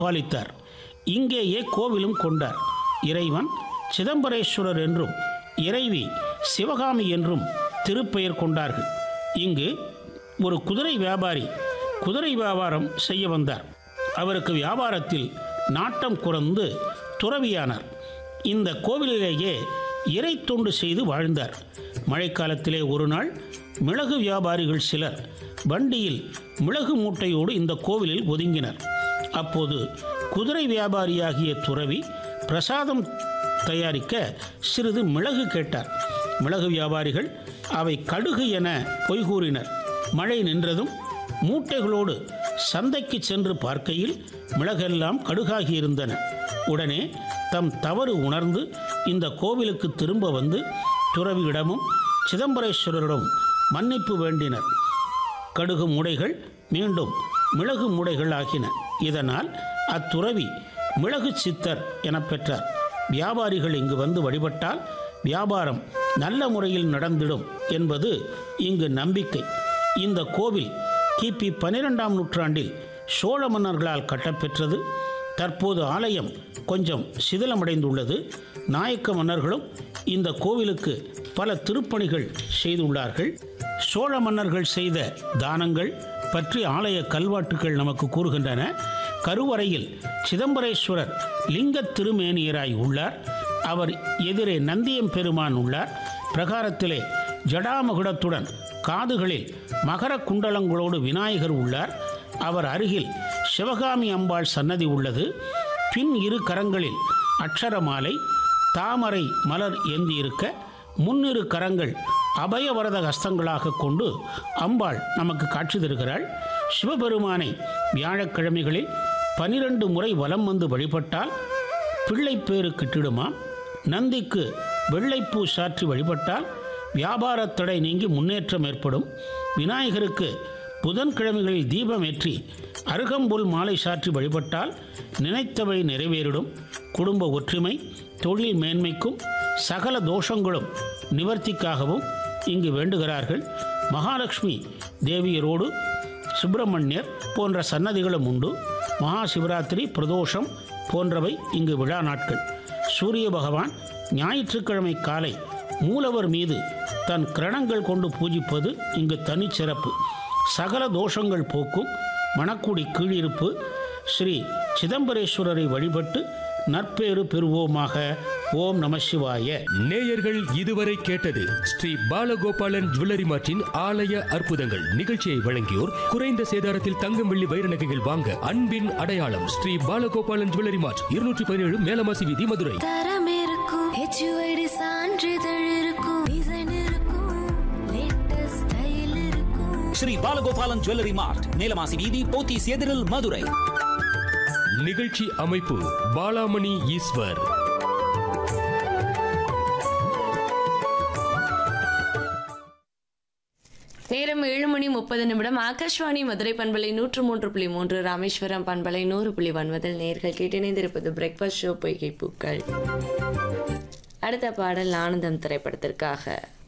பாலித்தார் இங்கேயே கோவிலும் கொண்டார் இறைவன் சிதம்பரேஸ்வரர் என்றும் இறைவி சிவகாமி என்றும் திருப்பெயர் கொண்டார்கள் இங்கு ஒரு குதிரை வியாபாரி குதிரை வியாபாரம் செய்ய வந்தார் அவருக்கு வியாபாரத்தில் நாட்டம் குறைந்து துறவியானார் இந்த கோவிலிலேயே இறை தொண்டு செய்து வாழ்ந்தார் மழைக்காலத்திலே ஒரு நாள் மிளகு வியாபாரிகள் சிலர் வண்டியில் மிளகு மூட்டையோடு இந்த கோவிலில் ஒதுங்கினர் அப்போது குதிரை வியாபாரியாகிய துறவி பிரசாதம் தயாரிக்க சிறிது மிளகு கேட்டார் மிளகு வியாபாரிகள் அவை கடுகு என பொய் கூறினர் மழை நின்றதும் மூட்டைகளோடு சந்தைக்கு சென்று பார்க்கையில் மிளகெல்லாம் கடுகாகி இருந்தன உடனே தம் தவறு உணர்ந்து இந்த கோவிலுக்கு திரும்ப வந்து துறவியிடமும் சிதம்பரேஸ்வரரிடம் மன்னிப்பு வேண்டினர் கடுகு மூடைகள் மீண்டும் மிளகு மூடைகள் ஆகின இதனால் அத்துறவி மிளகு சித்தர் என பெற்றார் வியாபாரிகள் இங்கு வந்து வழிபட்டால் வியாபாரம் நல்ல முறையில் நடந்திடும் என்பது இங்கு நம்பிக்கை இந்த கோவில் கிபி பன்னிரெண்டாம் நூற்றாண்டில் சோழ மன்னர்களால் கட்டப்பெற்றது தற்போது ஆலயம் கொஞ்சம் சிதிலமடைந்துள்ளது நாயக்க மன்னர்களும் இந்த கோவிலுக்கு பல திருப்பணிகள் செய்துள்ளார்கள் சோழ மன்னர்கள் செய்த தானங்கள் பற்றி ஆலய கல்வெட்டுகள் நமக்கு கூறுகின்றன கருவறையில் சிதம்பரேஸ்வரர் லிங்க திருமேனியராய் உள்ளார் அவர் எதிரே நந்தியம் பெருமான் உள்ளார் பிரகாரத்திலே ஜடாமகுடத்துடன் காதுகளில் மகர குண்டலங்களோடு விநாயகர் உள்ளார் அவர் அருகில் சிவகாமி அம்பாள் சன்னதி உள்ளது பின் இரு கரங்களில் அக்ஷரமாலை தாமரை மலர் ஏந்தியிருக்க முன்னிரு கரங்கள் அபயவரத ஹஸ்தங்களாக கொண்டு அம்பாள் நமக்கு காட்சி தருகிறாள் சிவபெருமானை வியாழக்கிழமைகளில் பனிரெண்டு முறை வலம் வந்து வழிபட்டால் பிள்ளைப்பேறு கிட்டிடுமாம் நந்திக்கு வெள்ளைப்பூ சாற்றி வழிபட்டால் வியாபாரத் தடை நீங்கி முன்னேற்றம் ஏற்படும் விநாயகருக்கு புதன்கிழமைகளில் தீபம் ஏற்றி அருகம்புல் மாலை சாற்றி வழிபட்டால் நினைத்தவை நிறைவேறிடும் குடும்ப ஒற்றுமை தொழில் மேன்மைக்கும் சகல தோஷங்களும் நிவர்த்திக்காகவும் இங்கு வேண்டுகிறார்கள் மகாலட்சுமி தேவியரோடு சுப்பிரமணியர் போன்ற சன்னதிகளும் உண்டு மகா சிவராத்திரி பிரதோஷம் போன்றவை இங்கு விழா நாட்கள் சூரிய பகவான் ஞாயிற்றுக்கிழமை காலை மூலவர் மீது தன் கிரணங்கள் கொண்டு பூஜிப்பது இங்கு தனிச்சிறப்பு சகல தோஷங்கள் போக்கும் மணக்குடி கீழிருப்பு ஸ்ரீ சிதம்பரேஸ்வரரை வழிபட்டு நற்பேறு பெறுவோமாக ஓம் நம சிவாய நேயர்கள் இதுவரை கேட்டது ஸ்ரீ பாலகோபாலன் ஜுவல்லரி மார்ட்டின் ஆலய அற்புதங்கள் நிகழ்ச்சியை வழங்கியோர் குறைந்த சேதாரத்தில் தங்கம் வெள்ளி வைர நகைகள் வாங்க அன்பின் அடையாளம் ஸ்ரீ பாலகோபாலன் ஜுவல்லரி மார்ட் இருநூற்றி பதினேழு மேலமாசி வீதி மதுரை தரம் இருக்கும் ஹெச்யூஐடி சான்றிதழ் இருக்கும் டிசைன் இருக்கும் லேட்டஸ்ட் ஸ்டைல் இருக்கும் ஸ்ரீ பாலகோபாலன் ஜுவல்லரி மார்ட் நீலமாசி வீதி போத்தீஸ் எதிரில் மதுரை நிகழ்ச்சி அமைப்பு பாலாமணி ஈஸ்வர் நேரம் ஏழு மணி முப்பது நிமிடம் ஆகாஷ்வாணி மதுரை பண்பலை நூற்று மூன்று புள்ளி மூன்று ராமேஸ்வரம் பண்பலை நூறு புள்ளி ஒன்பதில் நேர்கள் கேட்டிணைந்திருப்பது பிரேக்ஃபாஸ்ட் ஷோ பொய்கை பூக்கள் அடுத்த பாடல் ஆனந்தம் திரைப்படத்திற்காக